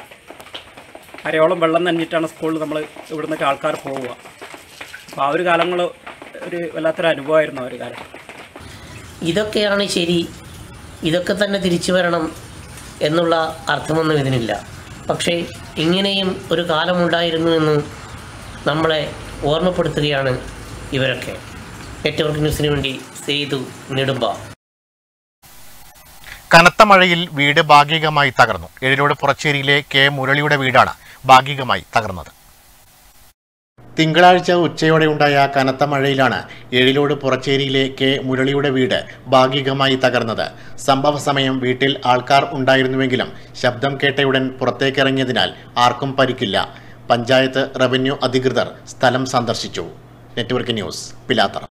അരയോളം വെള്ളം നനഞ്ഞിട്ടാണ് സ്കൂളിൽ നമ്മൾ ഇവിടുന്നൊക്കെ ആൾക്കാർ പോവുക അപ്പോൾ ആ ഒരു കാലങ്ങൾ ഒരു വല്ലാത്തൊരു അനുഭവമായിരുന്നു ആ ഒരു കാലം ഇതൊക്കെയാണ് ശരി ഇതൊക്കെ തന്നെ തിരിച്ചു വരണം എന്നുള്ള അർത്ഥമൊന്നും ഇതിനില്ല പക്ഷേ ഇങ്ങനെയും ഒരു കാലമുണ്ടായിരുന്നു എന്ന് നമ്മളെ ഓർമ്മപ്പെടുത്തുകയാണ് ഇവരൊക്കെ നെറ്റ്വർക്ക് ന്യൂസിന് വേണ്ടി സെയ്തു നെടുമ്പ കനത്ത മഴയിൽ വീട് ഭാഗികമായി തകർന്നു എഴിലോട് പുറച്ചേരിയിലെ കെ മുരളിയുടെ വീടാണ് ഭാഗികമായി തകർന്നത് തിങ്കളാഴ്ച ഉച്ചയോടെയുണ്ടായ കനത്ത മഴയിലാണ് എഴിലോട് പുറച്ചേരിയിലെ കെ മുരളിയുടെ വീട് ഭാഗികമായി തകർന്നത് സംഭവ സമയം വീട്ടിൽ ആൾക്കാർ ഉണ്ടായിരുന്നുവെങ്കിലും ശബ്ദം കേട്ടയുടൻ പുറത്തേക്കിറങ്ങിയതിനാൽ ആർക്കും പരിക്കില്ല പഞ്ചായത്ത് റവന്യൂ അധികൃതർ സ്ഥലം സന്ദർശിച്ചു network news Pilathara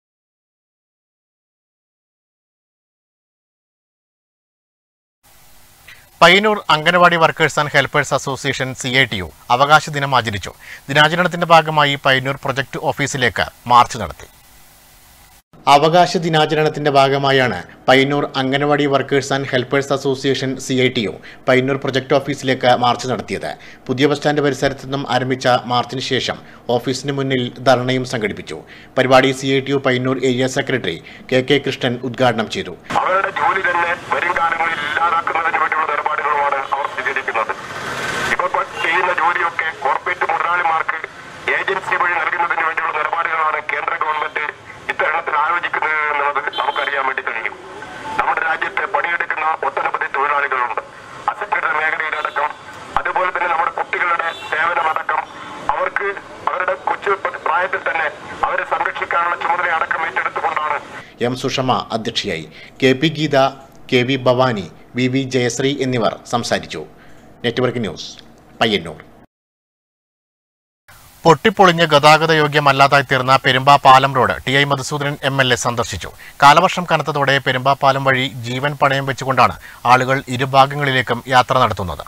Payyanur anganwadi workers and helpers association C I T U അവകാശ ദിനം ആചരിച്ചു ദിനാചരണത്തിന്റെ ഭാഗമായി പയ്യന്നൂർ പ്രൊജക്ട് ഓഫീസിലേക്ക് മാർച്ച് നടത്തി അവകാശ ദിനാചരണത്തിന്റെ ഭാഗമായാണ് Payyanur anganwadi workers and helpers association C I T U Payyanur project ഓഫീസിലേക്ക് മാർച്ച് നടത്തിയത് പുതിയ ബസ് സ്റ്റാൻഡ് പരിസരത്ത് നിന്നും ആരംഭിച്ച മാർച്ചിന് ശേഷം ഓഫീസിന് മുന്നിൽ ധർണയും സംഘടിപ്പിച്ചു പരിപാടി C I T U Payyanur area secretary K K Krishnan ഉദ്ഘാടനം ചെയ്തു അവരുടെ ജോലി തന്നെ വരും കാലങ്ങളിൽ ഇല്ലാതാക്കുന്നതിന് വേണ്ടിയുള്ള നിലപാടുകളുമാണ് അവർ സ്വീകരിക്കുന്നത് ഇപ്പോൾ ചെയ്യുന്ന ജോലിയൊക്കെ കോർപ്പറേറ്റ് മുതലാളിമാർക്ക് ഏജൻസി വഴി നൽകുന്നതിന് വേണ്ടിയുള്ള നിലപാടുകളാണ് കേന്ദ്ര ഗവൺമെന്റ് ഇത്തരണത്തിൽ ആലോചിക്കുന്നത് എന്നുള്ളത് നമുക്കറിയാൻ വേണ്ടി കഴിയും നമ്മുടെ രാജ്യത്ത് പണിയെടുക്കുന്ന ഒട്ടനവധി തൊഴിലാളികളുണ്ട് അസംഘടിത മേഖലയിലടക്കം അതുപോലെ തന്നെ നമ്മുടെ കുട്ടികളുടെ സേവനമടക്കം അവർക്ക് അവരുടെ കൊച്ചു പ്രായത്തിൽ തന്നെ അവരെ സംരക്ഷിക്കാനുള്ള ചുമതല അടക്കം ഏറ്റെടുത്തുകൊണ്ടാണ് എം സുഷമ അധ്യക്ഷയായി K P Geetha K V Bhavani V V Jayasree എന്നിവർ സംസാരിച്ചു നെറ്റ്വർക്ക് ന്യൂസ് പയ്യന്നൂർ പൊട്ടിപ്പൊളിഞ്ഞ് ഗതാഗത യോഗ്യമല്ലാതായി തീർന്ന പെരുമ്പാ പാലം road T I Madhusoodanan M L A സന്ദർശിച്ചു കാലവർഷം കനത്തതോടെ പെരുമ്പാ പാലം വഴി ജീവൻ പണയം വെച്ചുകൊണ്ടാണ് ആളുകൾ ഇരുഭാഗങ്ങളിലേക്കും യാത്ര നടത്തുന്നത്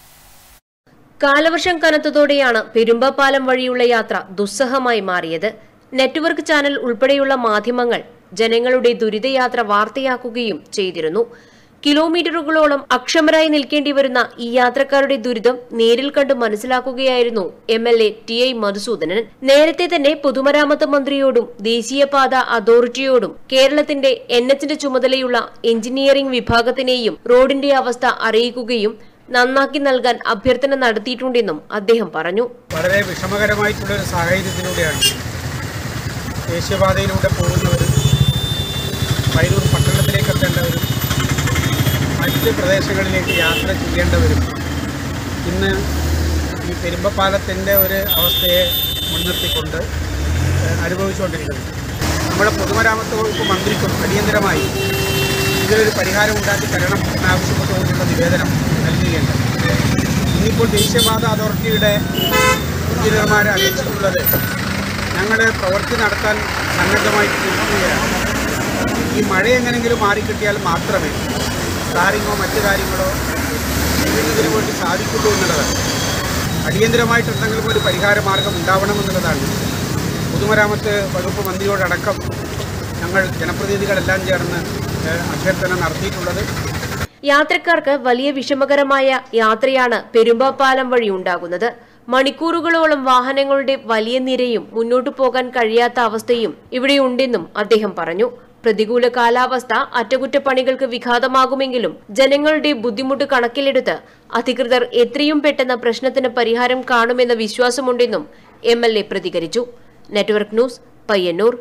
കാലവർഷം കനത്തതോടെയാണ് പെരുമ്പപാലം വഴിയുള്ള യാത്ര ദുസ്സഹമായി മാറിയത് നെറ്റ്വർക്ക് ചാനൽ ഉൾപ്പെടെയുള്ള മാധ്യമങ്ങൾ ജനങ്ങളുടെ ദുരിതയാത്ര വാർത്തയാക്കുകയും ചെയ്തിരുന്നു കിലോമീറ്ററുകളോളം അക്ഷമരായി നിൽക്കേണ്ടി വരുന്ന ഈ യാത്രക്കാരുടെ ദുരിതം നേരിൽ കണ്ട് മനസ്സിലാക്കുകയായിരുന്നു M L A T I Madhusoodanan നേരത്തെ തന്നെ പൊതുമരാമത്ത് മന്ത്രിയോടും ദേശീയപാത അതോറിറ്റിയോടും കേരളത്തിന്റെ എൻ എച്ചിന്റെ ചുമതലയുള്ള എഞ്ചിനീയറിംഗ് വിഭാഗത്തിനെയും റോഡിന്റെ അവസ്ഥ അറിയിക്കുകയും നന്നാക്കി നൽകാൻ അഭ്യർത്ഥന നടത്തിയിട്ടുണ്ടെന്നും അദ്ദേഹം പറഞ്ഞു വളരെ വിഷമകരമായിട്ടുള്ള ഒരു സാഹചര്യത്തിലൂടെയാണ് ദേശീയപാതയിലൂടെ പോകുന്നവരും പൈരൂർ പട്ടണത്തിലേക്ക് എത്തേണ്ടവരും മറ്റ് പ്രദേശങ്ങളിലേക്ക് യാത്ര ചെയ്യേണ്ടവരും ഇന്ന് ഈ പെരുമ്പപ്പാലത്തിൻ്റെ ഒരു അവസ്ഥയെ മുൻനിർത്തിക്കൊണ്ട് ഏഹ്, അനുഭവിച്ചുകൊണ്ടിരിക്കുന്നത് നമ്മുടെ പൊതുമരാമത്ത് വകുപ്പ് മന്ത്രിക്കും അടിയന്തരമായി ഇതിലൊരു പരിഹാരം ഉണ്ടാക്കി തരണം എന്നാവശ്യപ്പെട്ടുകൊണ്ടുള്ള നിവേദനം നൽകുകയുണ്ട് ഇന്നിപ്പോൾ ദേശീയപാത അതോറിറ്റിയുടെ എഞ്ചിനീയർമാരെ അറിയിച്ചിട്ടുള്ളത് ഞങ്ങൾ പ്രവൃത്തി നടത്താൻ സന്നദ്ധമായിട്ട് നിൽക്കുകയാണ് ഈ മഴ എങ്ങനെയെങ്കിലും മാറിക്കിട്ടിയാൽ മാത്രമേ ടാറിങ്ങോ മറ്റു കാര്യങ്ങളോ ചെയ്യുന്നതിന് വേണ്ടി സാധിക്കുള്ളൂ എന്നുള്ളതാണ് അടിയന്തരമായിട്ട് എന്തെങ്കിലും ഒരു പരിഹാര മാർഗം ഉണ്ടാവണമെന്നുള്ളതാണ് പൊതുമരാമത്ത് വകുപ്പ് മന്ത്രിയോടടക്കം ഞങ്ങൾ ജനപ്രതിനിധികളെല്ലാം ചേർന്ന് ഏഹ്, അഭ്യർത്ഥന നടത്തിയിട്ടുള്ളത് യാത്രക്കാർക്ക് വലിയ വിഷമകരമായ യാത്രയാണ് പെരുമ്പാപ്പാലം വഴി ഉണ്ടാകുന്നത് മണിക്കൂറുകളോളം വാഹനങ്ങളുടെ വലിയ നിരയും മുന്നോട്ടു പോകാൻ കഴിയാത്ത അവസ്ഥയും ഇവിടെയുണ്ടെന്നും അദ്ദേഹം പറഞ്ഞു പ്രതികൂല കാലാവസ്ഥ അറ്റകുറ്റപ്പണികൾക്ക് വിഘാതമാകുമെങ്കിലും ജനങ്ങളുടെ ബുദ്ധിമുട്ട് കണക്കിലെടുത്ത് അധികൃതർ എത്രയും പെട്ടെന്ന് പ്രശ്നത്തിന് പരിഹാരം കാണുമെന്ന വിശ്വാസമുണ്ടെന്നും എം എൽ എ പ്രതികരിച്ചു നെറ്റ്വർക്ക് ന്യൂസ് പയ്യന്നൂർ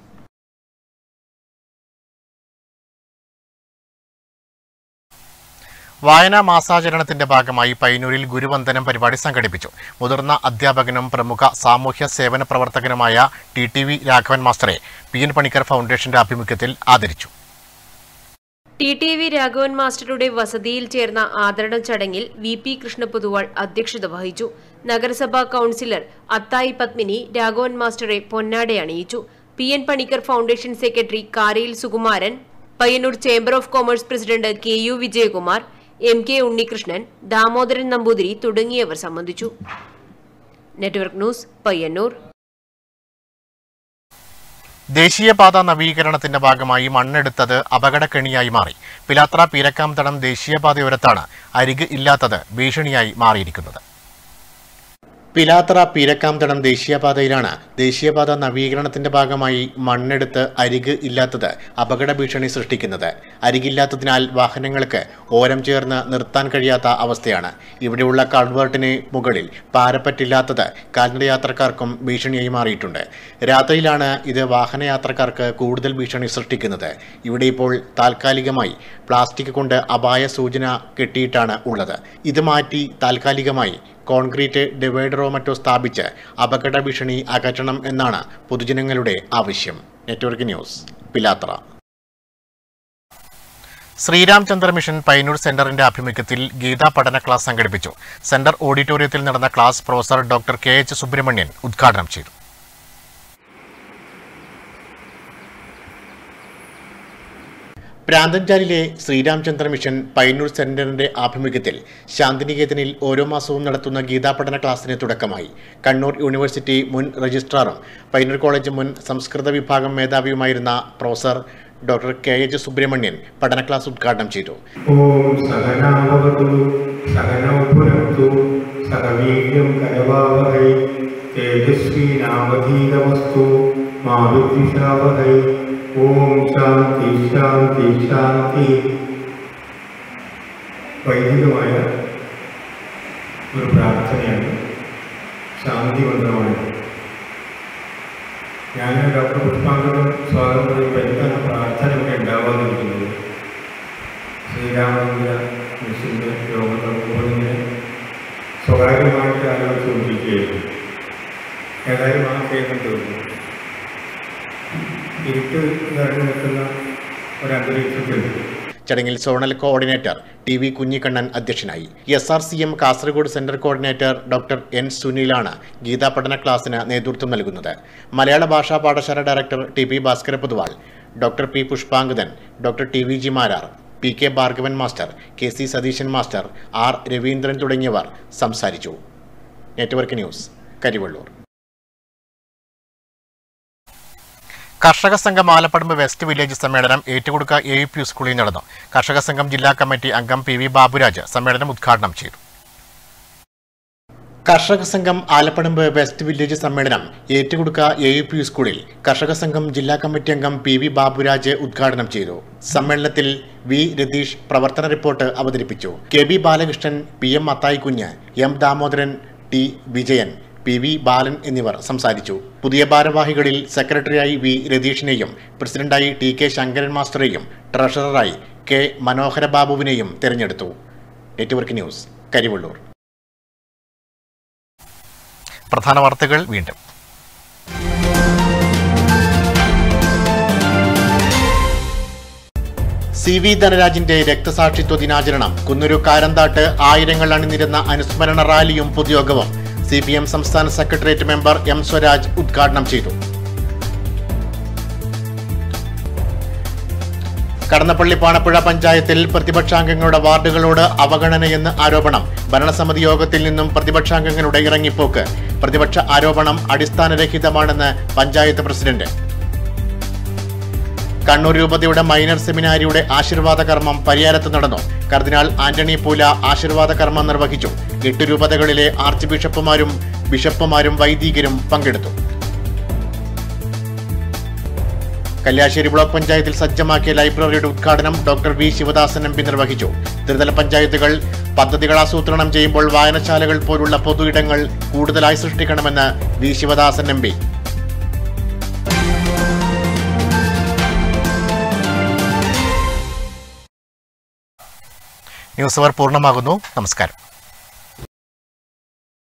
വായനാ മാസാചരണത്തിന്റെ ഭാഗമായി പയ്യന്നൂരിൽ ഗുരുവന്ദനം പരിപാടി സംഘടിപ്പിച്ചു മുതിർന്ന അധ്യാപകനും പ്രമുഖ സാമൂഹ്യ സേവന പ്രവർത്തകനുമായ ടി ടി വി രാഘവൻ മാസ്റ്ററെ പി എൻ പണിക്കർ ഫൗണ്ടേഷന്റെ ആഭിമുഖ്യത്തിൽ ആദരിച്ചു ടി ടി വി രാഘവൻ മാസ്റ്ററുടെ വസതിയിൽ ചേർന്ന ആദരണ ചടങ്ങിൽ വി പി കൃഷ്ണപൊതുവാൾ അധ്യക്ഷത വഹിച്ചു നഗരസഭാ കൌൺസിലർ അത്തായി പത്മിനി രാഘവൻ മാസ്റ്ററെ പൊന്നാടെ അണിയിച്ചു P N Panicker foundation secretary Karayil Sukumaran Payyanur chamber of commerce president K U Vijayakumar M K Unnikrishnan Damodaran Namboothiri തുടങ്ങിയവർ സംബന്ധിച്ചു നെറ്റ്വർക്ക് ന്യൂസ് പയ്യന്നൂർ ദേശീയപാത നവീകരണത്തിന്റെ ഭാഗമായി മണ്ണെടുത്തത് അപകടക്കെണിയായി മാറി പിലാത്ര പീരക്കാംതടം ദേശീയപാതയോരത്താണ് അരിക് ഇല്ലാത്തത് ഭീഷണിയായി മാറിയിരിക്കുന്നത് പിലാത്ര പീരക്കാംതടം ദേശീയപാതയിലാണ് ദേശീയപാത നവീകരണത്തിന്റെ ഭാഗമായി മണ്ണെടുത്ത് അരിക് ഇല്ലാത്തത് അപകട ഭീഷണി സൃഷ്ടിക്കുന്നത് അരികില്ലാത്തതിനാൽ വാഹനങ്ങൾക്ക് ഓരം ചേർന്ന് നിർത്താൻ കഴിയാത്ത അവസ്ഥയാണ് ഇവിടെയുള്ള കൾവേർട്ടിന് മുകളിൽ പാരപ്പറ്റില്ലാത്തത് കാൽനടയാത്രക്കാർക്കും ഭീഷണിയായി മാറിയിട്ടുണ്ട് രാത്രിയിലാണ് ഇത് വാഹനയാത്രക്കാർക്ക് കൂടുതൽ ഭീഷണി സൃഷ്ടിക്കുന്നത് ഇവിടെ ഇപ്പോൾ താൽക്കാലികമായി പ്ലാസ്റ്റിക് കൊണ്ട് അപായ സൂചന കെട്ടിയിട്ടാണ് ഉള്ളത് ഇത് മാറ്റി താൽക്കാലികമായി കോൺക്രീറ്റ് ഡിവൈഡറോ മറ്റോ സ്ഥാപിച്ച് അപകട ഭീഷണി അകറ്റണം എന്നാണ് പൊതുജനങ്ങളുടെ ആവശ്യം network news Pilathara Shriramchandra mission Payyanur സെന്ററിന്റെ ആഭിമുഖ്യത്തിൽ ഗീതാ പഠന ക്ലാസ് സംഘടിപ്പിച്ചു സെന്റർ ഓഡിറ്റോറിയത്തിൽ നടന്ന class professor doctor K H Subrahmanian ഉദ്ഘാടനം ചെയ്തു പ്രാന്തൻചാലിലെ ശ്രീരാമചന്ദ്ര മിഷൻ പയ്യന്നൂർ സെന്ററിന്റെ ആഭിമുഖ്യത്തിൽ ശാന്തിനികേതനിൽ ഓരോ മാസവും നടത്തുന്ന ഗീതാപഠന ക്ലാസ്സിന് തുടക്കമായി കണ്ണൂർ യൂണിവേഴ്സിറ്റി മുൻ രജിസ്ട്രാറും പയ്യന്നൂർ കോളേജ് മുൻ സംസ്കൃത വിഭാഗം മേധാവിയുമായിരുന്ന professor doctor K H Subrahmanian പഠന ക്ലാസ് ഉദ്ഘാടനം ചെയ്തു ഓം സഹനാവതു സഹനൗപുനത്തു സഹവീര്യം കരവാവഹൈ തേജസ്വീനാവധീതമസ്തു മാ വിദ്വിഷാവഹൈ ഓം ശാന്തി ശാന്തി ശാന്തി വൈദികമായ ഒരു പ്രാർത്ഥനയാണ് ശാന്തി മന്ത്രമാണ് ഞാൻ ഡോക്ടർ പുഷ്പാങ്കരം സ്വാഗതം പറയുമ്പോൾ എന്താണ് പ്രാർത്ഥന ഇവിടെ ഉണ്ടാവാതിരിക്കുന്നത് ശ്രീരാമചന്ദ്ര മിഷൻ്റെ യോഗം നടക്കുമ്പോൾ ഇങ്ങനെ സ്വകാര്യമായിട്ട് ആലോചിച്ചുകൊണ്ടിരിക്കുകയായിരുന്നു ഏതായാലും ആ കേൾക്കാൻ തോന്നുന്നു ഇരുട്ട് നിറഞ്ഞു നിൽക്കുന്ന ഒരന്തരീക്ഷത്തിൽ ചടങ്ങിൽ zonal coordinator T V Kunhikannan അധ്യക്ഷനായി S R C M Kasaragod centre coordinator doctor N സുനിലാണ് ഗീതാ പഠന ക്ലാസ്സിന് നേതൃത്വം നൽകുന്നത് മലയാള ഭാഷാ പാഠശാല director T P Bhaskara Pothuval doctor P Pushpangadan doctor T V G Marar P K Bhargavan master K C Satheesan master R Raveendran തുടങ്ങിയവർ സംസാരിച്ചു നെറ്റ്വർക്ക് ന്യൂസ് കരിവള്ളൂർ കർഷക സംഘം ആലപ്പടമ്പ് വെസ്റ്റ് വില്ലേജ് സമ്മേളനം ഏറ്റുകൊടുക്ക എ യു പി സ്കൂളിൽ നടന്നു കർഷക സംഘം ജില്ലാ കമ്മിറ്റി അംഗം പി വി ബാബുരാജ് സമ്മേളനം ഉദ്ഘാടനം ചെയ്തു കർഷക സംഘം ആലപ്പടമ്പ് വെസ്റ്റ് വില്ലേജ് സമ്മേളനം ഏറ്റുകൊടുക്ക എ യു പി സ്കൂളിൽ കർഷക സംഘം ജില്ലാ കമ്മിറ്റി അംഗം പി വി ബാബുരാജ് ഉദ്ഘാടനം ചെയ്തു സമ്മേളനത്തിൽ വി രതീഷ് പ്രവർത്തന റിപ്പോർട്ട് അവതരിപ്പിച്ചു K B Balakrishnan P M Mathai Kunju M Damodaran T Vijayan P V Balan എന്നിവർ സംസാരിച്ചു പുതിയ ഭാരവാഹികളിൽ സെക്രട്ടറിയായി വി രതീഷിനെയും പ്രസിഡന്റായി ടി കെ ശങ്കരൻ മാസ്റ്ററെയും ട്രഷററായി കെ മനോഹര ബാബുവിനെയും തെരഞ്ഞെടുത്തു നെറ്റ്വർക്ക് ന്യൂസ് കരിവള്ളൂർ പ്രധാന വാർത്തകൾ വീണ്ടും സി വി ധനരാജിന്റെ രക്തസാക്ഷിത്വ ദിനാചരണം കുന്നൂരു കാരന്താട്ട് ആയിരങ്ങൾ അണിനിരുന്ന അനുസ്മരണ റാലിയും പൊതുയോഗവും സി പി എം സംസ്ഥാന സെക്രട്ടേറിയറ്റ് മെമ്പർ എം സ്വരാജ് ഉദ്ഘാടനം ചെയ്തു കടന്നപ്പള്ളി പാണപ്പുഴ പഞ്ചായത്തിൽ പ്രതിപക്ഷാംഗങ്ങളുടെ വാർഡുകളോട് അവഗണനയെന്ന് ആരോപണം ഭരണസമിതി യോഗത്തിൽ നിന്നും പ്രതിപക്ഷാംഗങ്ങളുടെ ഇറങ്ങിപ്പോക്ക് പ്രതിപക്ഷ ആരോപണം അടിസ്ഥാനരഹിതമാണെന്ന് പഞ്ചായത്ത് പ്രസിഡന്റ് കണ്ണൂർ രൂപതയുടെ മൈനർ സെമിനാരിയുടെ ആശീർവാദ കർമ്മം പരിയാരത്ത് നടന്നു കർദിനാൾ ആന്റണി പൂല ആശീർവാദ കർമ്മം നിർവഹിച്ചു എട്ട് രൂപതകളിലെ ആർച്ച് ബിഷപ്പുമാരും ബിഷപ്പുമാരും വൈദികരും പങ്കെടുത്തു കല്യാശ്ശേരി ബ്ലോക്ക് പഞ്ചായത്തിൽ സജ്ജമാക്കിയ ലൈബ്രറിയുടെ ഉദ്ഘാടനം doctor V Sivadasan M P നിർവഹിച്ചു ത്രിതല പഞ്ചായത്തുകൾ പദ്ധതികൾ ആസൂത്രണം ചെയ്യുമ്പോൾ വായനശാലകൾ പോലുള്ള പൊതു ഇടങ്ങൾ കൂടുതലായി സൃഷ്ടിക്കണമെന്ന് V Sivadasan M P news അവർ പൂർണ്ണമാകുന്നു നമസ്കാരം